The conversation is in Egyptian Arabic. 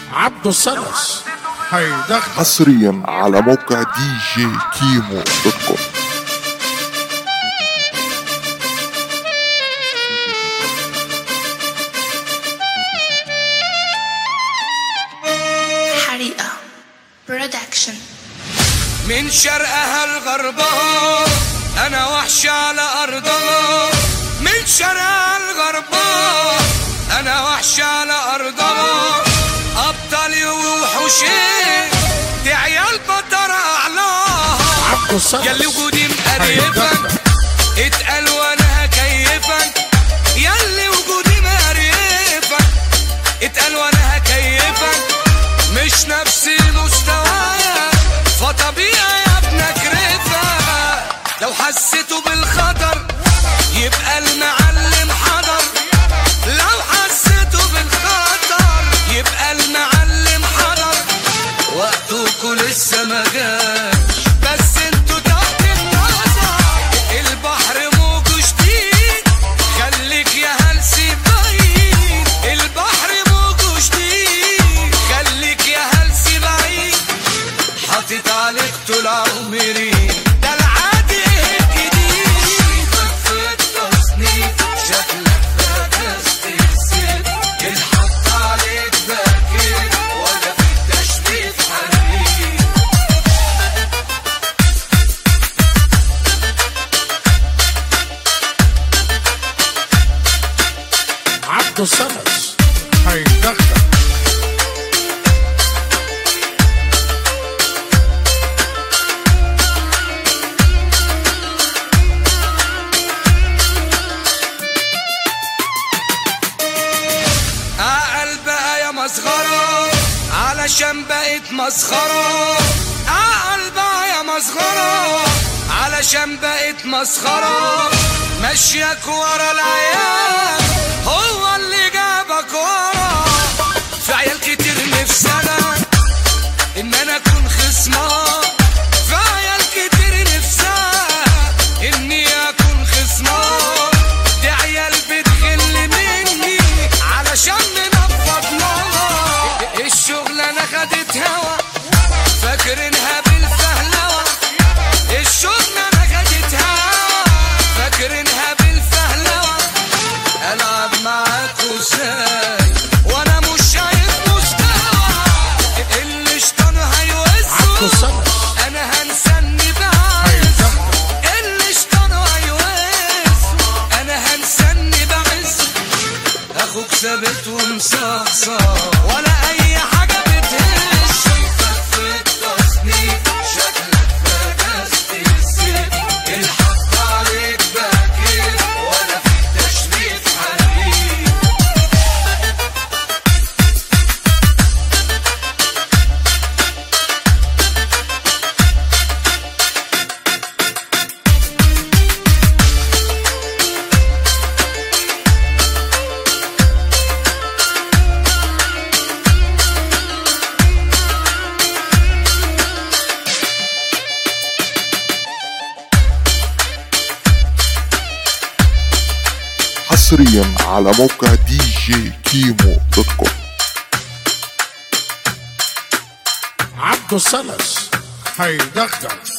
عبده السلس هيدخل حصريا على موقع دي جي كيمو دوت كوم حريقة برودكشن من شرقها لغربها انا وحش على ارضها من شرقها لغربها انا وحش على ارضها ابطالي ووحوشين دي عيال بطر اعلاها عبده السلس ياللي وجودي مقريفك اتقل وانا هكيفك ياللي وجودي مقريفك اتقل وانا هكيفك مش نفس مستوايا فطبيعي يا ابنك رفا لو حسيته بالخطر يبقى المعلم حضر لو حسيته بالخطر يبقى المعلم حضر وقتكوا لسه ما جاش بس انتوا تحت النظر البحر موجه شديد خليك يا هلسي بعيد البحر موجه شديد خليك يا هلسي بعيد حاطط عليك طول عمري ده العادي الجديد في التصنيف شكلك فاكست السيف الحط عليك باكر ولا في التشريف حريق عبده السلس هيدخل عقل بقى يا مسخرة علشان بقيت مسخرة عقل بقى يا مسخرة علشان بقيت مسخرة مشيك ورا العيال هو اللي جابك ورا في عيال كتير نفسنا ان انا اكون خصمها في عيال كتير نفسها اني اكون خصمها دي عيال بتغل مني علشان منفض نار الشغلانه خدت هوا فاكرينها بالفهلوه الشغلانه خدت هوا فاكرينها بالفهلوه العب معاكوا ساي وانا مش شايف مستوى اللي شطان عبده هيوزه السلس انا هنسني بعز هيدخل اللي اشتروا هيوز انا هنسني بعز اخوك ثابت ومصحصح ولا اي حاجه بتهش في التصنيف شكلك فكست السيف الحط عليك باكر ولا في تشريف حريق حصريا على موقع دي جي كيمو دوت كوم عبده السلس هيدخل